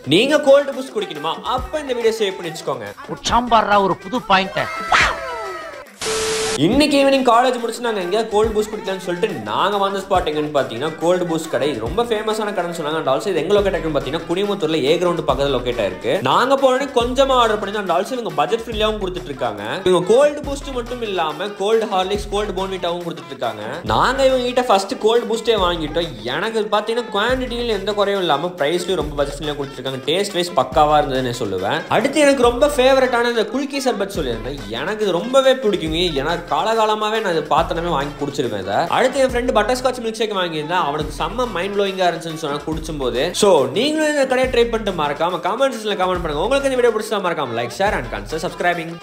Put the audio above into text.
நீங்க gold boost குடிக்கணுமா அப்ப இந்த வீடியோ சேவ் பண்ணி வச்சுக்கோங்க சாம்பார்ரா ஒரு புது பாயிண்ட் இன்னைக்கு ஈவினிங் காலேஜ் முடிச்சு நாங்க எங்கேயா கோல்டு பூஸ்ட் குடிக்கலாம்னு சொல்லிட்டு நாங்க வந்த ஸ்பாட் எங்கன்னு பாத்தீங்கன்னா கோல்டு பூஸ்ட் கடை இது ரொம்ப ஃபேமஸான கடைன்னு சொன்னாங்க அண்ட் ஆல்சோ இது எங்க லொக்கேட் ஆகுன்னு பாத்தீங்கன்னா குடிமுத்தூர்ல ஏ கிரவுண்ட் பக்கத்துல லொக்கேட் ஆயிருக்கு நாங்க போனோடனே கொஞ்சமா ஆர்டர் பண்ணி அண்ட் ஆல்சோ இவங்க பட்ஜெட் ஃப்ரீலாவும் கொடுத்துட்டு இருக்காங்க இவங்க கோல்டு பூஸ்ட் மட்டும் இல்லாம கோல்டு ஹார்லிக்ஸ் கோல்டு போன்விட்டாவும் கொடுத்துட்டு இருக்காங்க நாங்க இவங்க கிட்ட ஃபர்ஸ்ட் கோல்டு பூஸ்டே வாங்கிட்டோம் எனக்கு பாத்தீங்கன்னா குவான்டிட்டியில் எந்த குறையும் இல்லாம பிரைஸ்லயும் ரொம்ப பட்ஜெட் ஃப்ரீலா கொடுத்துருக்காங்க டேஸ்ட் வைஸ் பக்காவா இருந்ததுன்னு சொல்லுவேன் அடுத்து எனக்கு ரொம்ப ஃபேவரட்டான இந்த குல்கி சர்பத் சொல்லியிருந்தேன் எனக்கு இது ரொம்பவே பிடிக்குங்க ஏன்னா காலகாலமாவே நான் இது பார்த்தனமே வாங்கி குடிச்சிருவேன் இதை அடுத்து என் friend butterscotch milkshake வாங்கியிருந்தேன் அவனுக்கு செம்ம மைண்ட் ப்ளோயிங்கா இருந்துச்சுன்னு சொன்னா குடிச்சும் போது ஸோ நீங்களும் இந்த கடையை ட்ரை பண்ணிட்டு மறக்காம கமெண்ட்ஸ்ல கமெண்ட் பண்ணுங்க உங்களுக்கு இந்த வீடியோ பிடிச்சா மறக்காம like share and consider subscribing